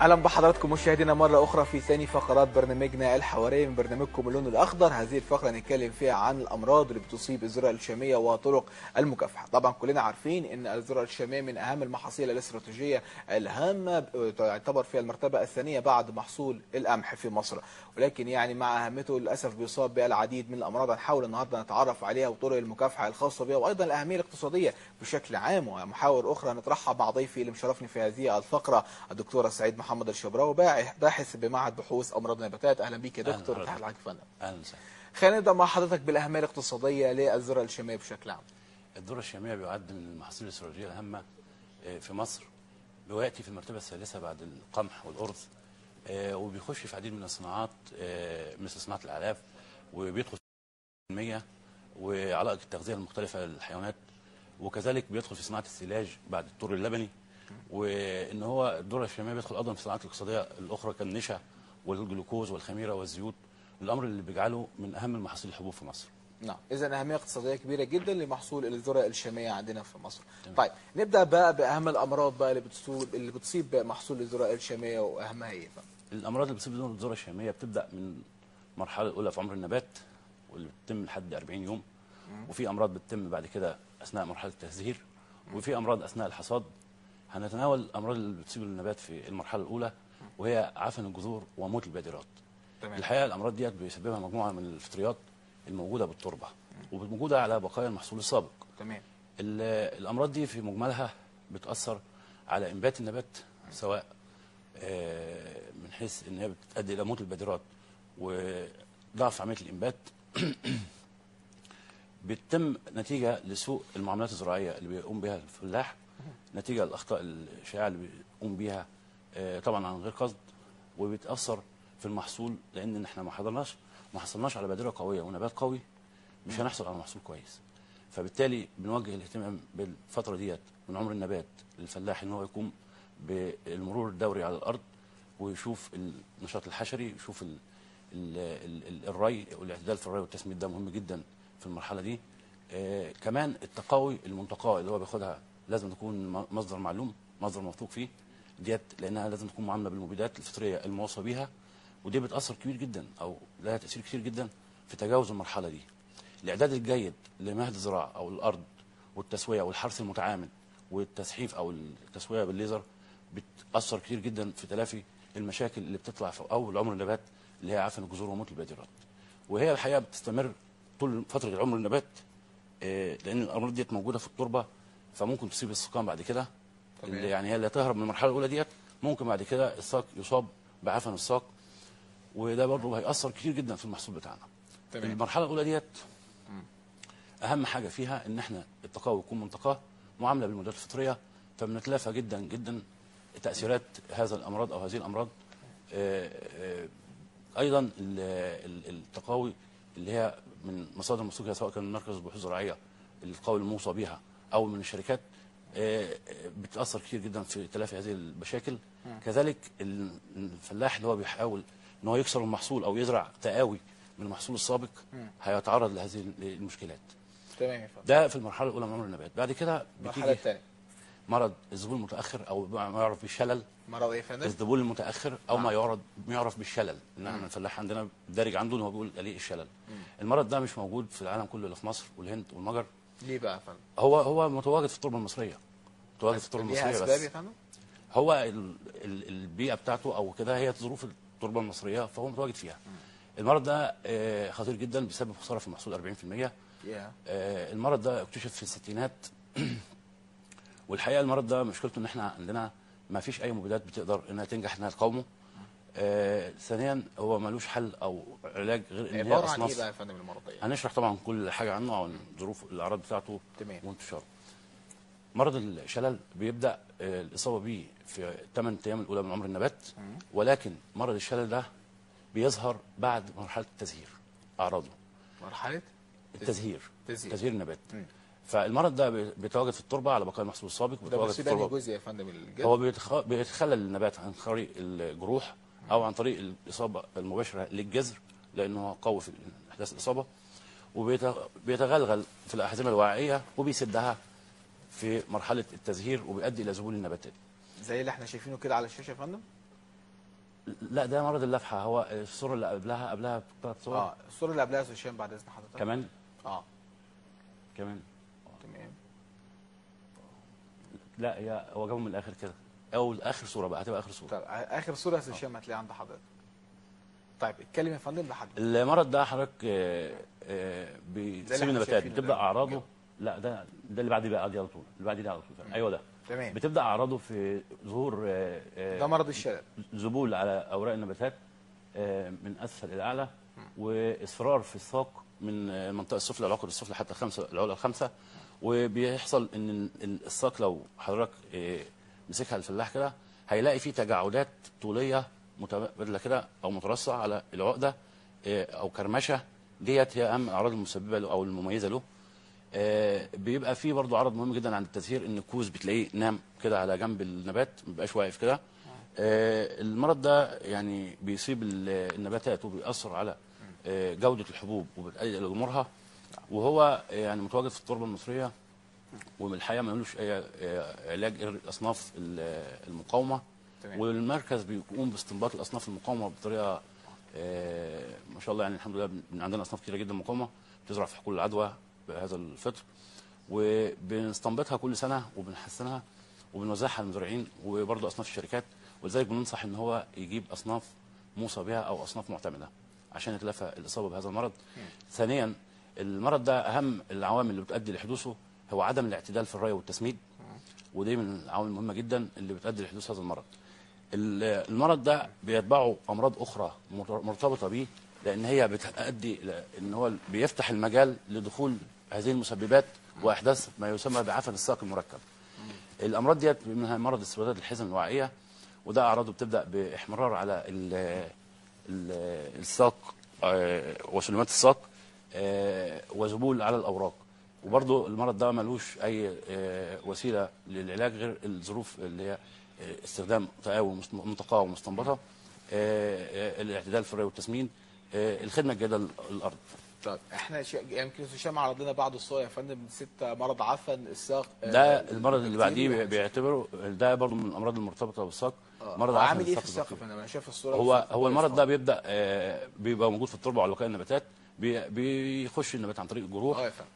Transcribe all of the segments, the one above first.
اهلا بحضراتكم مشاهدينا مره اخرى في ثاني فقرات برنامجنا الحواريه من برنامجكم اللون الاخضر هذه الفقره هنتكلم فيها عن الامراض اللي بتصيب الذره الشاميه وطرق المكافحه طبعا كلنا عارفين ان الذره الشاميه من اهم المحاصيل الاستراتيجيه الهامه تعتبر فيها المرتبه الثانيه بعد محصول القمح في مصر ولكن يعني مع اهميته للاسف بيصاب بها العديد من الامراض هنحاول النهارده نتعرف عليها وطرق المكافحه الخاصه بها وايضا الاهميه الاقتصاديه بشكل عام ومحاور اخرى نطرحها مع ضيفي اللي مشرفني في هذه الفقره الدكتوره سعيد محمد الشبراوي باحث بمعهد بحوث امراض النباتات اهلا بيك يا دكتور أهلا تحت العاج فندم اهلا وسهلا خلينا نبدا مع حضرتك بالاهميه الاقتصاديه للذره الشاميه بشكل عام الذره الشاميه بيعد من المحاصيل الاستراتيجيه الهامه آه، في مصر وياتي في المرتبه الثالثه بعد القمح والارز آه، وبيخش في عديد من الصناعات آه، مثل صناعه الاعلاف وبيدخل في المية وعلائق التغذيه المختلفه للحيوانات وكذلك بيدخل في صناعه السلاج بعد الطور اللبني وان هو الذره الشاميه بيدخل ايضا في الصناعات الاقتصاديه الاخرى كالنشا والجلوكوز والخميره والزيوت الامر اللي بيجعله من اهم المحاصيل الحبوب في مصر نعم اذا اهميه اقتصاديه كبيره جدا لمحصول الذره الشاميه عندنا في مصر طيب نبدا بقى باهم الامراض بقى اللي بتصيب اللي بتصيب محصول الذره الشاميه واهمها ايه بقى الامراض اللي بتصيب بدون الذره الشاميه بتبدا من المرحله الاولى في عمر النبات واللي بتتم لحد 40 يوم وفي امراض بتتم بعد كده اثناء مرحله التزهير وفي امراض اثناء الحصاد هنتناول الامراض اللي بتصيب النبات في المرحله الاولى وهي عفن الجذور وموت البادرات تمام الحقيقه الامراض ديت بيسببها مجموعه من الفطريات الموجوده بالتربه وموجوده على بقايا المحصول السابق تمام ال- الامراض دي في مجملها بتاثر على انبات النبات سواء آه، من حيث ان هي بتؤدي الى موت البادرات وضعف عمليه الانبات بتتم نتيجه لسوء المعاملات الزراعيه اللي بيقوم بها الفلاح نتيجه الاخطاء الشائعه اللي بيقوم بيها آه، طبعا عن غير قصد وبتاثر في المحصول لان احنا ما حضرناش ما حصلناش على بادره قويه ونبات قوي مش هنحصل على محصول كويس فبالتالي بنوجه الاهتمام بالفتره ديت من عمر النبات للفلاح ان هو يقوم بالمرور الدوري على الارض ويشوف النشاط الحشري يشوف ال ال ال ال الري والاعتدال في الري والتسميد ده مهم جدا في المرحله دي آه كمان التقاوي المنتقاه اللي هو بياخدها لازم تكون م- مصدر معلوم مصدر موثوق فيه ديت لانها لازم تكون معامله بالمبيدات الفطريه الموصى بيها ودي بتاثر كبير جدا او لها تاثير كتير جدا في تجاوز المرحله دي الاعداد الجيد لمهد الزراعه او الارض والتسويه والحرث المتعامد والتسحيف او التسويه بالليزر بتاثر كتير جدا في تلافي المشاكل اللي بتطلع في اول عمر النبات اللي هي عفن الجذور وموت البادرات وهي الحقيقه بتستمر طول فتره عمر النبات آه، لان الامراض ديت موجوده في التربه فممكن تصيب السقام بعد كده تمام. اللي يعني هي اللي تهرب من المرحله الاولى ديت ممكن بعد كده الساق يصاب بعفن الساق وده برضه هيأثر كتير جدا في المحصول بتاعنا تمام المرحله الاولى ديت اهم حاجه فيها ان احنا التقاوي يكون منتقاه معامله بالمدات الفطريه فبنتلافى جدا جدا تاثيرات هذا الامراض او هذه الامراض آه، آه، ايضا ال- ال- التقاوي اللي هي من مصادر موثوقه سواء كان من مركز البحوث الزراعيه القوي الموصى بها او من الشركات آه، آه، بتاثر كتير جدا في تلافي هذه المشاكل كذلك ال- الفلاح اللي هو بيحاول ان هو يكسر المحصول او يزرع تقاوي من المحصول السابق هيتعرض لهذه المشكلات تمام يا فندم ده في المرحله الاولى من عمر النبات بعد كده المرحله بتيجي الثانيه مرض الذبول المتاخر او ما يعرف بالشلل مرض ايه يا فندم الذبول المتاخر او نعم. ما يعرف ما يعرف بالشلل ان احنا الفلاح عندنا دارج عنده ان هو بيقول عليه الشلل المرض ده مش موجود في العالم كله الا في مصر والهند والمجر ليه بقى يا فندم هو هو متواجد في التربه المصريه متواجد في التربه ليها المصريه اسباب بس يا فندم هو ال ال البيئه بتاعته او كده هي ظروف التربه المصريه فهو متواجد فيها المرض ده آه، خطير جدا بيسبب خساره في المحصول 40% يا آه، المرض ده اكتشف في الستينات والحقيقه المرض ده مشكلته ان احنا عندنا ما فيش اي مبيدات بتقدر انها تنجح انها تقاومه آه، ثانيا هو ملوش حل او علاج غير ان هي عباره عن ايه اصناف بقى يا فندم المرض ده هنشرح طبعا كل حاجه عنه او ظروف الاعراض بتاعته تمام. وانتشاره مرض الشلل بيبدا آه، الاصابه بيه في 8 ايام الاولى من عمر النبات ولكن مرض الشلل ده بيظهر بعد مرحله التزهير اعراضه مرحله التزهير تزهير. تزهير النبات مم. فالمرض ده بي- بيتواجد في التربه على بقايا المحصول السابق ده بيتواجد في بيصيب انهي التربه جزء يا فندم الجلد هو بيتخ... بيتخلل النبات عن طريق الجروح او عن طريق الاصابه المباشره للجذر لانه هو قوي في احداث الاصابه وبيتغلغل في الاحزمه الوعائيه وبيسدها في مرحله التزهير وبيؤدي الى ذبول النباتات زي اللي احنا شايفينه كده على الشاشه يا فندم لا ده مرض اللفحه هو الصوره اللي قبلها قبلها بثلاث صور اه الصوره اللي قبلها يا استاذ هشام بعد اذن حضرتك كمان اه كمان تمام لا هي هو جابهم من الاخر كده او اخر صوره بقى هتبقى اخر صوره طيب اخر صوره يا استاذ هشام هتلاقيها عند حضرتك طيب اتكلم يا فندم لحضرتك المرض ده حضرتك آه، آه، بيسيب احنا النباتات شايفينه بتبدا ده. اعراضه لا ده ده اللي بعد بقى دي على طول اللي بعد دي على طول فعلا. ايوه ده تمام بتبدا اعراضه في ظهور آه، آه، ده مرض الشلل ذبول على اوراق النباتات آه، من اسفل الى اعلى واصفرار في الساق من آه، المنطقه السفلى العقد السفلى حتى الخمسه العقله الخمسه وبيحصل ان ال- ال- الساق لو حضرتك آه، مسكها الفلاح كده هيلاقي فيه تجاعدات طوليه متبادله كده او مترصعه على العقده آه، او كرمشه ديت هي اهم الاعراض المسببه له او المميزه له آه، بيبقى فيه برضو عرض مهم جدا عند التزهير ان الكوز بتلاقيه نام كده على جنب النبات ما بيبقاش واقف كده آه، المرض ده يعني بيصيب ال- النباتات وبيأثر على آه، جودة الحبوب وبتؤدي إلى جمهورها وهو يعني متواجد في التربة المصرية والحقيقة ما ملوش أي آه، علاج غير الأصناف ال- المقاومة تمام. والمركز بيقوم باستنباط الأصناف المقاومة بطريقة آه، ما شاء الله يعني الحمد لله بن- عندنا أصناف كتيرة جدا مقاومة بتزرع في حقول العدوى بهذا الفطر وبنستنبطها كل سنة وبنحسنها وبنوزعها على المزارعين وبرضه أصناف الشركات ولذلك بننصح ان هو يجيب اصناف موصى بها او اصناف معتمده عشان يتلافى الاصابه بهذا المرض. ثانيا المرض ده اهم العوامل اللي بتؤدي لحدوثه هو عدم الاعتدال في الري والتسميد ودي من العوامل المهمه جدا اللي بتؤدي لحدوث هذا المرض. ال- المرض ده بيتبعه امراض اخرى مر- مرتبطه بيه لان هي بتؤدي الى ان هو بيفتح المجال لدخول هذه المسببات واحداث ما يسمى بعفن الساق المركب. الامراض ديت منها مرض السوادات الحزم الوعائيه وده اعراضه بتبدا باحمرار على ال ال الساق آه، وسلمات الساق آه، وذبول على الاوراق وبرضه المرض ده ملوش اي آه، وسيله للعلاج غير الظروف اللي هي آه، استخدام تقاوي مست- متقاوم مستنبطه آه، آه، الاعتدال في الري والتسمين آه، الخدمه الجيده للارض طيب احنا ش... يمكن استاذ هشام عرض لنا بعض الصور يا فندم ست مرض عفن الساق آه، ده المرض اللي بعديه البكتيريا. بيعتبره ده برضه من الامراض المرتبطه بالساق آه. مرض هو عفن عامل ايه في الساق الساق يا البكتيري. فندم انا شايف الصوره هو الساق هو كويس المرض ده خالص. بيبدا آه، بيبقى موجود في التربه على وكائل النباتات بي- بيخش النبات عن طريق الجروح اه يا فندم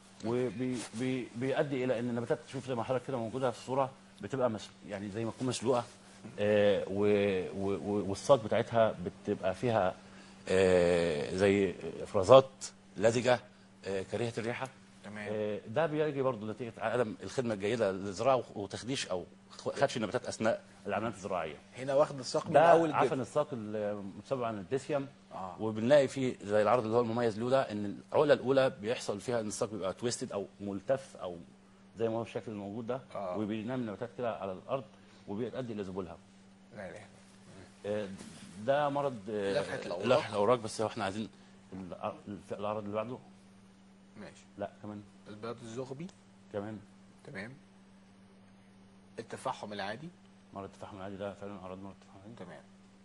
وبيؤدي الى ان النباتات تشوف زي ما حضرتك كده موجوده في الصوره بتبقى مس... يعني زي ما تكون مسلوقه آه، و- و- و- والساق بتاعتها بتبقى فيها آه، زي افرازات لزجه آه، كريهه الريحه تمام. آه، ده بيجي برضه نتيجه عدم الخدمه الجيده للزراعه وتخديش او خدش النباتات اثناء العمليات الزراعيه هنا واخد الساق من ده اول عفن الجذر الساق المتسبب عن الديسيوم آه. وبنلاقي فيه زي العرض اللي هو المميز له ده ان العقله الاولى بيحصل فيها ان الساق بيبقى تويستد او ملتف او زي ما هو الشكل الموجود ده آه. وبينام النباتات كده على الارض وبيؤدي الى ذبولها لا اله آه، ده مرض آه، لفحة الأوراق. لفحه الاوراق بس هو احنا عايزين الع- الف- العرض اللي بعده ماشي لا كمان البياض الزغبي كمان تمام التفحم العادي مرض التفاحم العادي ده فعلا اعراض مرض التفاحم العادي تمام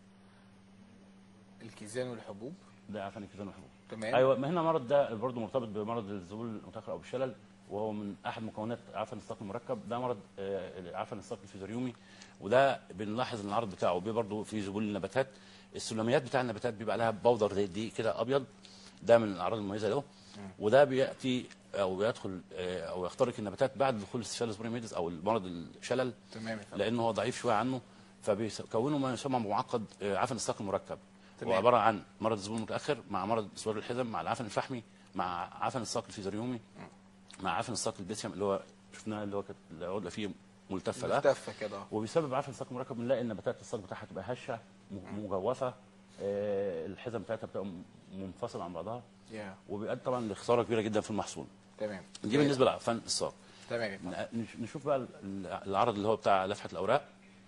الكيزان والحبوب ده عفن الكيزان والحبوب تمام ايوه ما هنا مرض ده برضه مرتبط بمرض الذبول المتاخر او بالشلل وهو من احد مكونات عفن الساق المركب ده مرض آه، عفن الساق الفيزيوريومي وده بنلاحظ ان العرض بتاعه بيه برضه في ذبول النباتات السلميات بتاع النباتات بيبقى لها بودر زي دي كده ابيض ده من الاعراض المميزه له وده بياتي او بيدخل آه، او يخترق النباتات بعد دخول استشال سبريميدس او المرض الشلل تمام يا فندم لانه هو ضعيف شويه عنه فبيكونوا ما يسمى بمعقد آه، عفن الساق المركب تمام. هو عباره عن مرض الذبول المتاخر مع مرض اسوار الحزم مع العفن الفحمي مع عفن الساق الفيزيوريومي مع عفن الساق البيسيوم اللي هو شفناه اللي هو كانت العقده فيه ملتفه ده ملتفه كده وبسبب عفن الساق المركب بنلاقي النباتات الساق بتاعها تبقى هشه م- مجوفه آه، الحزم بتاعتها بتبقى م- منفصله عن بعضها يا وبيؤدي طبعا لخساره كبيره جدا في المحصول تمام دي بالنسبه لعفن الساق تمام يا فندم نش- نشوف بقى ال- العرض اللي هو بتاع لفحه الاوراق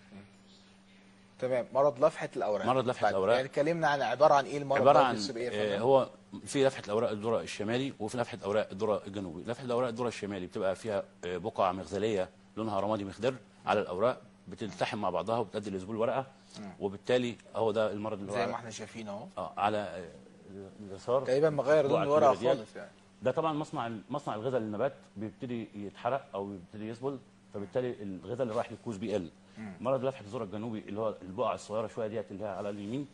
تمام مرض لفحه الاوراق مرض لفحة طيب، الأوراق. يعني اتكلمنا عن عباره عن ايه المرض عباره ده عن بيصيب ايه يا آه، فندم؟ هو في لفحه الاوراق الذره الشمالي وفي لفحه الاوراق الذره الجنوبي لفحه الاوراق الذره الشمالي بتبقى فيها آه، بقع مغزليه لونها رمادي مخضر على الاوراق بتلتحم مع بعضها وبتؤدي لذبول الورقه وبالتالي هو ده المرض اللي هو زي ما على- احنا شايفين اهو آه، على آه، اليسار تقريبا مغير لون بقعة الورقه كبيرة ديت. خالص يعني ده طبعا مصنع مصنع الغذاء للنبات بيبتدي يتحرق او بيبتدي يذبل فبالتالي الغذاء اللي رايح للكوز بيقل مرض لفحه الذره الجنوبي اللي هو البقع الصغيره شويه ديت اللي هي على اليمين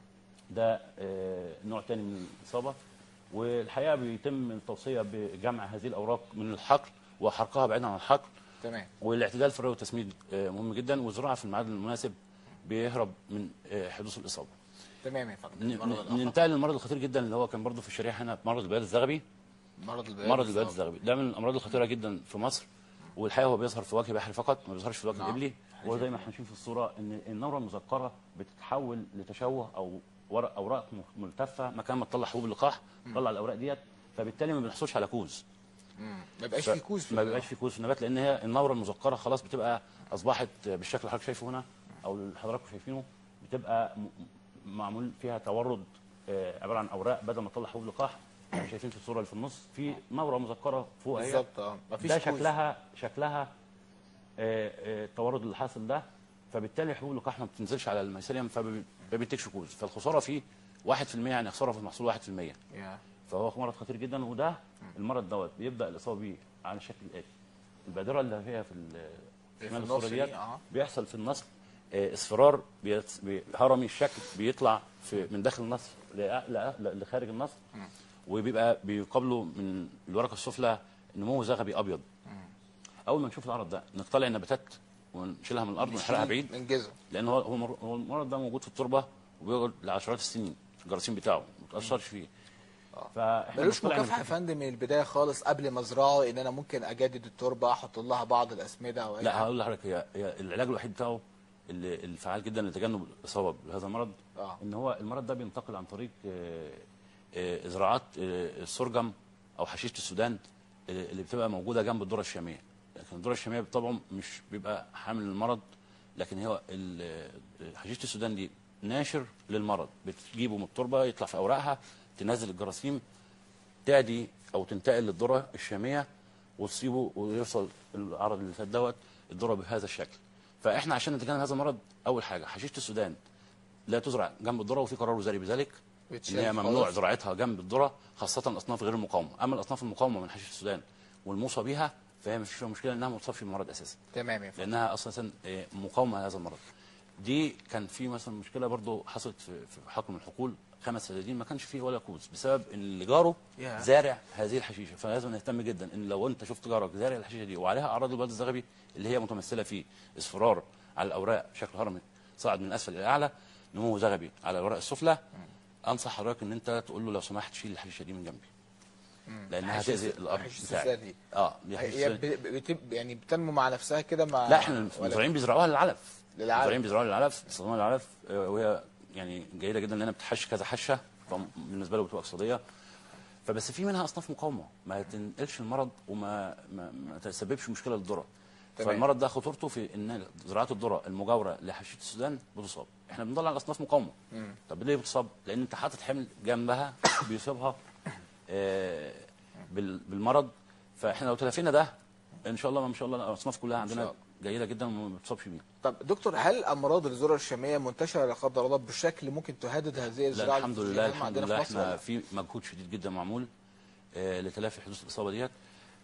ده آه، نوع تاني من الاصابه والحقيقه بيتم التوصيه بجمع هذه الاوراق من الحقل وحرقها بعيدا عن الحقل تمام والاعتدال في الري والتسميد آه، مهم جدا والزراعه في الميعاد المناسب بيهرب من آه، حدوث الاصابه تمام يا فندم ن- المرض ن- الآخر. ننتقل للمرض الخطير جدا اللي هو كان برضه في الشريحه هنا مرض البياض الزغبي مرض البياض مرض البياض الزغبي ده من الامراض الخطيره جدا في مصر والحقيقه هو بيظهر في وجه بحري فقط ما بيظهرش في الوجه نعم. الابلي وزي ما احنا شايفين في الصوره ان النوره المذكره بتتحول لتشوه او ورق اوراق م- ملتفه مكان ما تطلع حبوب اللقاح تطلع الاوراق ديت فبالتالي ما بنحصلش على كوز ما بيبقاش ف- في كوز في ما بيبقاش في كوز في النبات لان هي النوره المذكره خلاص بتبقى اصبحت بالشكل اللي حضرتك شايفه هنا او اللي حضراتكم شايفينه بتبقى م- معمول فيها تورد آه، عباره عن اوراق بدل ما تطلع حبوب لقاح احنا شايفين في الصوره اللي في النص في نوره مذكره فوق اهي بالظبط اه مفيش ده كوز. شكلها شكلها آه، آه، التورد اللي حاصل ده فبالتالي حبوب اللقاح ما بتنزلش على الميسيليوم فما بينتجش كوز فالخساره فيه 1% يعني خساره في المحصول 1% يا. فهو مرض خطير جدا وده المرض دوت بيبدا الاصابه بيه على الشكل الاتي البادره اللي فيها في ال- في شمال النص الصوره دي، ديت اه. بيحصل في النص آه، اصفرار بيت- بي- هرمي الشكل بيطلع في من داخل النص لأ- لأ- ل- لخارج النص وبيبقى بيقابله من الورقه السفلى نمو زغبي ابيض اول ما نشوف العرض ده نقتلع النباتات ونشيلها من الارض ونحرقها بعيد ننجزه لان هو هو مر- هو المرض ده موجود في التربه وبيقعد لعشرات السنين في الجراثيم بتاعه ما بتاثرش فيه فاحنا ملوش بنطلع مكافحه يا من- فندم من البدايه خالص قبل ما ازرعه ان انا ممكن اجدد التربه احط لها بعض الاسمده او اي لا حاجة. هقول لحضرتك هي هي العلاج الوحيد بتاعه اللي الفعال جدا لتجنب الاصابه بهذا المرض آه. ان هو المرض ده بينتقل عن طريق آه، آه، زراعات آه، السرجم او حشيشه السودان آه، اللي بتبقى موجوده جنب الذره الشاميه لكن الذره الشاميه بالطبع مش بيبقى حامل المرض لكن هو ال- آه، حشيشه السودان دي ناشر للمرض بتجيبه من التربه يطلع في اوراقها تنزل الجراثيم تعدي او تنتقل للذره الشاميه وتصيبه ويوصل العرض اللي فات دوت الذره بهذا الشكل فاحنا عشان نتجنب هذا المرض اول حاجه حشيشه السودان لا تزرع جنب الذره وفي قرار وزاري بذلك ان بتشيل هي ممنوع خالص. زراعتها جنب الذره خاصه الاصناف غير المقاومه اما الاصناف المقاومه من حشيشه السودان والموصى بها فهي مش فيها مشكله انها ما تصابش بالمرض اساسا تمام يا فندم لانها اساسا آه، مقاومه لهذا المرض دي كان في مثلا مشكله برضو حصلت في في حقل من الحقول خمس سدادين ما كانش فيه ولا كوز بسبب ان اللي جاره يا. زارع هذه الحشيشه فلازم نهتم جدا ان لو انت شفت جارك زارع الحشيشه دي وعليها اعراض البياض الزغبي اللي هي متمثله في اصفرار على الاوراق بشكل هرمي صاعد من اسفل الى اعلى نمو زغبي على الاوراق السفلى انصح حضرتك ان انت تقول له لو سمحت شيل الحشيشه دي من جنبي لانها حشيشة- هتاذي الارض حشيشة بتاعي. السودان دي. اه دي حشيشة هي السودان. ب- بتب يعني بتنمو مع نفسها كده مع لا احنا ولا- المزارعين بيزرعوها للعلف للعلف. المزارعين بيزرعوها للعلف بيستخدموها للعلف آه، وهي يعني جيده جدا لانها بتحش كذا حشه فبالنسبه له بتبقى اقتصاديه فبس في منها اصناف مقاومه ما تنقلش المرض وما ما, ما تسببش مشكله للذره تمام. فالمرض ده خطورته في ان زراعه الذره المجاوره لحشيشه السودان بتصاب احنا بنطلع الاصناف مقاومه طب ليه بتصاب لان انت حاطط حمل جنبها بيصيبها آه، بال- بالمرض فاحنا لو تلافينا ده ان شاء الله ما شاء الله الاصناف كلها شاء عندنا الله. جيده جدا وما بتصابش بيها طب دكتور هل امراض الذره الشاميه منتشره لا قدر الله بشكل ممكن تهدد هذه لا الزراعه الحمد اللي لله بتتم الحمد عندنا لله في مصر احنا ولا؟ في مجهود شديد جدا معمول آه، لتلافي حدوث الاصابه ديت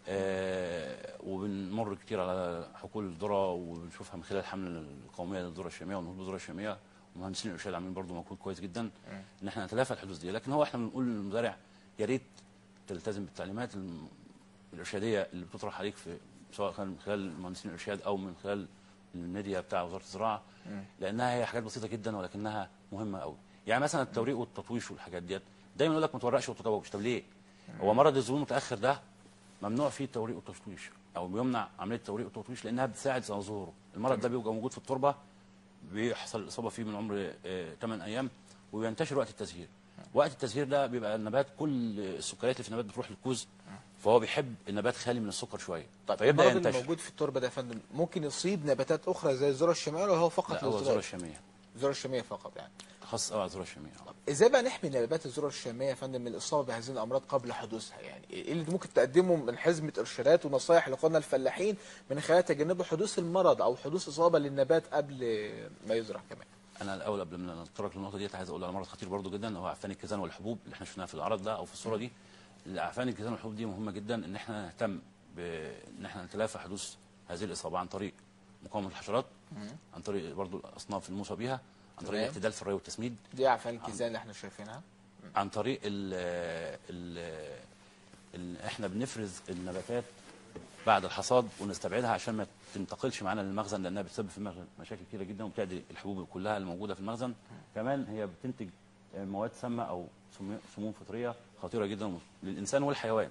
آه، وبنمر كتير على حقول الذره وبنشوفها من خلال الحمله القوميه للذره الشاميه ونهوض الذره الشاميه ومهندسين الارشاد عاملين برضو مجهود كويس جدا ان احنا نتلافى الحدوث دي لكن هو احنا بنقول للمزارع يا ريت تلتزم بالتعليمات الم- الارشاديه اللي بتطرح عليك في سواء كان من خلال مهندسين الارشاد او من خلال الميديا بتاع وزاره الزراعه لانها هي حاجات بسيطه جدا ولكنها مهمه قوي يعني مثلا التوريق والتطويش والحاجات ديت دايما يقول لك ما تورقش وتطوش طب ليه هو مرض الزبون المتاخر ده ممنوع فيه التوريق والتطويش او بيمنع عمليه التوريق والتطويش لانها بتساعد على ظهوره المرض ده بيبقى موجود في التربه بيحصل الاصابه فيه من عمر 8 ايام وبينتشر وقت التزهير وقت التزهير ده بيبقى النبات كل السكريات اللي في النبات بتروح للكوز فهو بيحب النبات خالي من السكر شويه طب فيبدا المرض اللي ينتشر موجود في التربه ده يا فندم ممكن يصيب نباتات اخرى زي الذره الشاميه ولا هو فقط لا هو الذره للذره الشاميه الذره الشاميه فقط يعني خاص قوي على الذره الشاميه آه. ازاي بقى نحمي نباتات الذره الشاميه يا فندم من الاصابه بهذه الامراض قبل حدوثها يعني ايه اللي ممكن تقدمه من حزمه ارشادات ونصائح لاخواننا الفلاحين من خلال تجنب حدوث المرض او حدوث اصابه للنبات قبل ما يزرع كمان انا الاول قبل ما نتطرق للنقطه ديت عايز اقول على مرض خطير برضو جدا هو عفان الكيزان والحبوب اللي احنا شفناها في العرض ده او في الصوره دي عفان الكيزان والحبوب دي مهمه جدا ان احنا نهتم بان احنا نتلافى حدوث هذه الاصابه عن طريق مقاومه الحشرات عن طريق برضو الاصناف الموصى بيها عن طريق تمام. الاعتدال في الري والتسميد دي عفان الكيزان اللي احنا شايفينها عن طريق ال ال ال احنا بنفرز النباتات بعد الحصاد ونستبعدها عشان ما تنتقلش معانا للمخزن لانها بتسبب في المخزن مشاكل كتيره جدا وبتعدي الحبوب كلها الموجوده في المخزن كمان هي بتنتج مواد سامه او سمو- سموم فطريه خطيره جدا للانسان والحيوان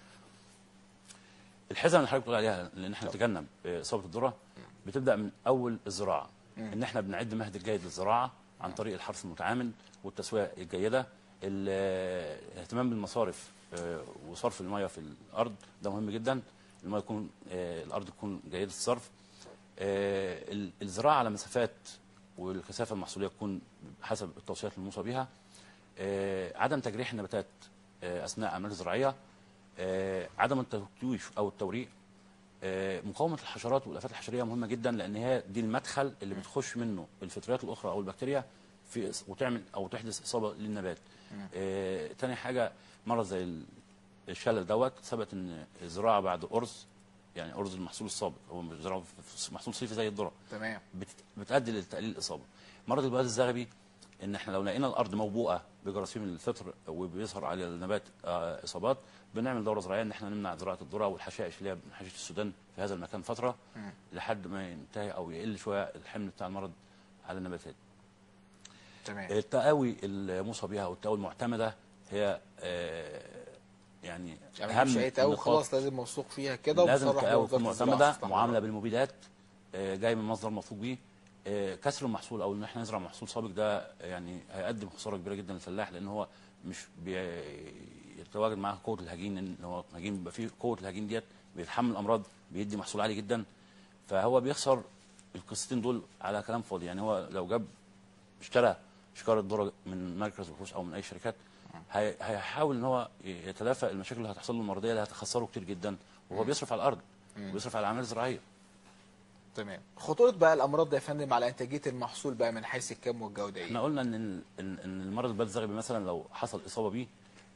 الحزم اللي حضرتك بتقول عليها لان احنا نتجنب اصابه الذره بتبدا من اول الزراعه ان احنا بنعد مهد الجيد للزراعه عن طريق الحرث المتعامل والتسويه الجيده ال- الاهتمام بالمصارف آه، وصرف الميه في الارض ده مهم جدا الميه تكون آه، الارض تكون جيده الصرف آه، ال- الزراعه على مسافات والكثافه المحصوليه تكون حسب التوصيات الموصى بها آه، عدم تجريح النباتات آه، اثناء اعمال الزراعيه آه، عدم التجويف او التوريق آه، مقاومه الحشرات والافات الحشريه مهمه جدا لان هي دي المدخل اللي بتخش منه الفطريات الاخرى او البكتيريا في إص- وتعمل او تحدث اصابه للنبات. آه، تاني حاجه مرض زي ال- الشلل دوت ثبت ان الزراعه بعد ارز يعني ارز المحصول السابق هو بيزرعه في محصول صيفي زي الذره تمام بت- بتؤدي لتقليل الاصابه. مرض البلاد الزغبي ان احنا لو لقينا الارض موبوءه بجراثيم الفطر وبيظهر على النبات آه، اصابات بنعمل دوره زراعيه ان احنا نمنع زراعه الذره والحشائش اللي هي من حشيشه السودان في هذا المكان فتره لحد ما ينتهي او يقل شويه الحمل بتاع المرض على النباتات. تمام التقاوي الموصى بها والتقاوي المعتمده هي آه، يعني يعني ما تجيبش اي تقاوي النقاط. خلاص لازم موثوق فيها كده لازم ومصرح التقاوي بوزارة تكون الزراعة معتمده تستحضر. معامله بالمبيدات آه، جاي من مصدر موثوق بيه آه، كسر المحصول او ان احنا نزرع محصول سابق ده يعني هيقدم خساره كبيره جدا للفلاح لان هو مش بيتواجد معاه قوه الهجين ان هو الهجين بيبقى فيه قوه الهجين ديت بيتحمل امراض بيدي محصول عالي جدا فهو بيخسر القصتين دول على كلام فاضي يعني هو لو جاب اشترى شكاره ذره من مركز بحوث او من اي شركات هي- هيحاول ان هو يتلافى المشاكل اللي هتحصل له المرضيه اللي هتخسره كتير جدا وهو بيصرف على الارض وبيصرف على الاعمال الزراعيه تمام خطوره بقى الامراض ده يا فندم على انتاجيه المحصول بقى من حيث الكم والجوده احنا ايه قلنا ان ال- ان إن المرض البلد الزغبي مثلا لو حصل اصابه بيه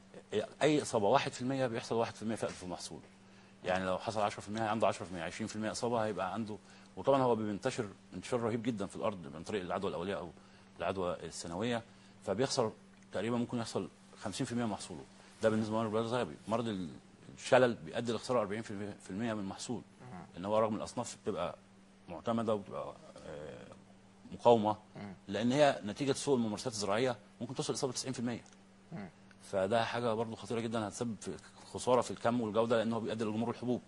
اي اصابه 1% بيحصل 1% فقد في المحصول يعني لو حصل 10% عنده 10% 20% اصابه هيبقى عنده وطبعا هو بينتشر انتشار رهيب جدا في الارض من طريق العدوى الاوليه او العدوى السنويه فبيخسر تقريبا ممكن يحصل 50% من محصوله ده بالنسبه لمرض البلد الزغبي مرض ال- الشلل بيؤدي لخساره 40% من المحصول ان هو رغم الاصناف بتبقى معتمده وبتبقى آه، مقاومه لان هي نتيجه سوء الممارسات الزراعيه ممكن توصل اصابه 90% فده حاجه برضو خطيره جدا هتسبب في خساره في الكم والجوده لانه بيؤدي لجمهور الحبوب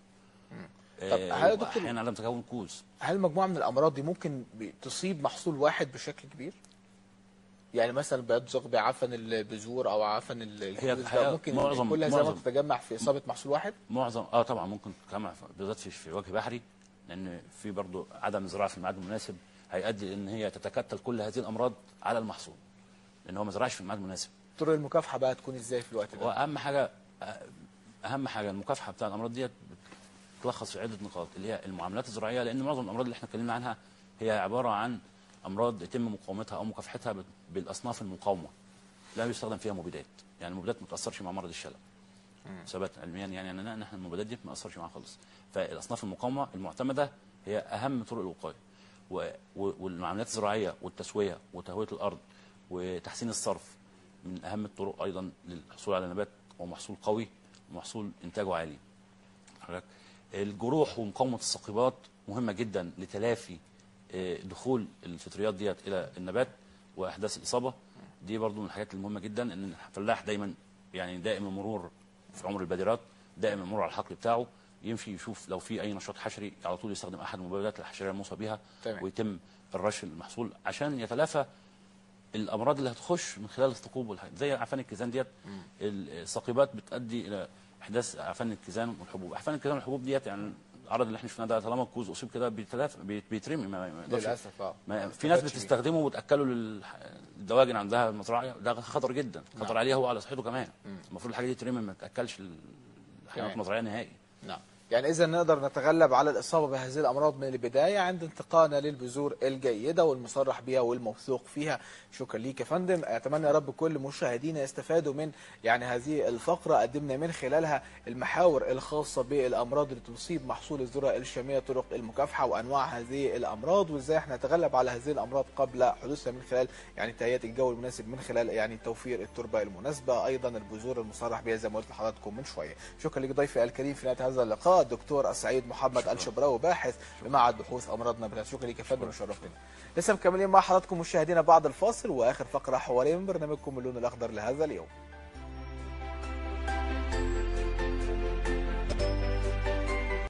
طب هل يا دكتور- احيانا عدم تكون كوز هل مجموعه من الامراض دي ممكن ب- تصيب محصول واحد بشكل كبير يعني مثلا بيضغ بعفن البذور او عفن ال- الكوز ده الحقيقة ممكن معظم- كل هذه معظم- تتجمع في اصابه محصول واحد معظم اه طبعا ممكن تجمع في- بالذات في, في وجه بحري لان في برضو عدم زراعه في الميعاد المناسب هيؤدي لان هي تتكتل كل هذه الامراض على المحصول لان هو ما زرعش في الميعاد المناسب طرق المكافحه بقى تكون ازاي في الوقت ده واهم حاجه اهم حاجه المكافحه بتاع الامراض ديت بتلخص في عده نقاط اللي هي المعاملات الزراعيه لان معظم الامراض اللي احنا اتكلمنا عنها هي عباره عن امراض يتم مقاومتها او مكافحتها بال- بالاصناف المقاومه لا يستخدم فيها مبيدات يعني المبيدات ما تاثرش مع مرض الشلل ثبت علميا يعني ان ان احنا المبيدات دي ما تاثرش معاها خالص فالاصناف المقاومه المعتمده هي اهم طرق الوقايه و- و- والمعاملات الزراعيه والتسويه وتهويه الارض وتحسين الصرف من اهم الطرق ايضا للحصول على نبات ومحصول قوي ومحصول انتاجه عالي حضرتك الجروح ومقاومه السقيبات مهمه جدا لتلافي آه، دخول الفطريات ديت الى النبات واحداث الاصابه دي برضو من الحاجات المهمه جدا ان الفلاح دايما يعني دائم المرور في عمر البادرات دائم المرور على الحقل بتاعه يمشي يشوف لو في اي نشاط حشري على طول يستخدم احد المبيدات الحشريه الموصى بها تمام. ويتم الرش المحصول عشان يتلافى الامراض اللي هتخش من خلال الثقوب والحاجات زي عفان الكيزان ديت الثقيبات بتؤدي الى احداث عفان الكيزان والحبوب عفان الكيزان والحبوب ديت يعني العرض اللي احنا شفناه ده طالما الكوز اصيب كده بيتلافى بيت- بيترمي ما ما يقدرش للاسف اه ما ما في ناس استفادش بيه. بتستخدمه وتاكله للدواجن عندها المزرعه ده خطر جدا خطر نعم. عليه هو على صحته كمان المفروض الحاجه دي تترمي ما تاكلش الحيوانات تمام. المزرعيه نهائي نعم يعني اذا نقدر نتغلب على الاصابه بهذه الامراض من البدايه عند انتقائنا للبذور الجيده والمصرح بها والموثوق فيها شكرا ليك يا فندم اتمنى يا رب كل مشاهدينا يستفادوا من يعني هذه الفقره قدمنا من خلالها المحاور الخاصه بالامراض اللي تصيب محصول الذره الشاميه طرق المكافحه وانواع هذه الامراض وازاي احنا نتغلب على هذه الامراض قبل حدوثها من خلال يعني تهيئه الجو المناسب من خلال يعني توفير التربه المناسبه ايضا البذور المصرح بها زي ما قلت لحضراتكم من شويه شكرا لك ضيفي الكريم في نهايه هذا اللقاء الدكتور السعيد محمد الشبراوي باحث بمعهد بحوث امراض نباتات شكرا لك يا فندم وشرفتنا لسه مكملين مع حضراتكم مشاهدينا بعد الفاصل واخر فقره حواريه من برنامجكم اللون الاخضر لهذا اليوم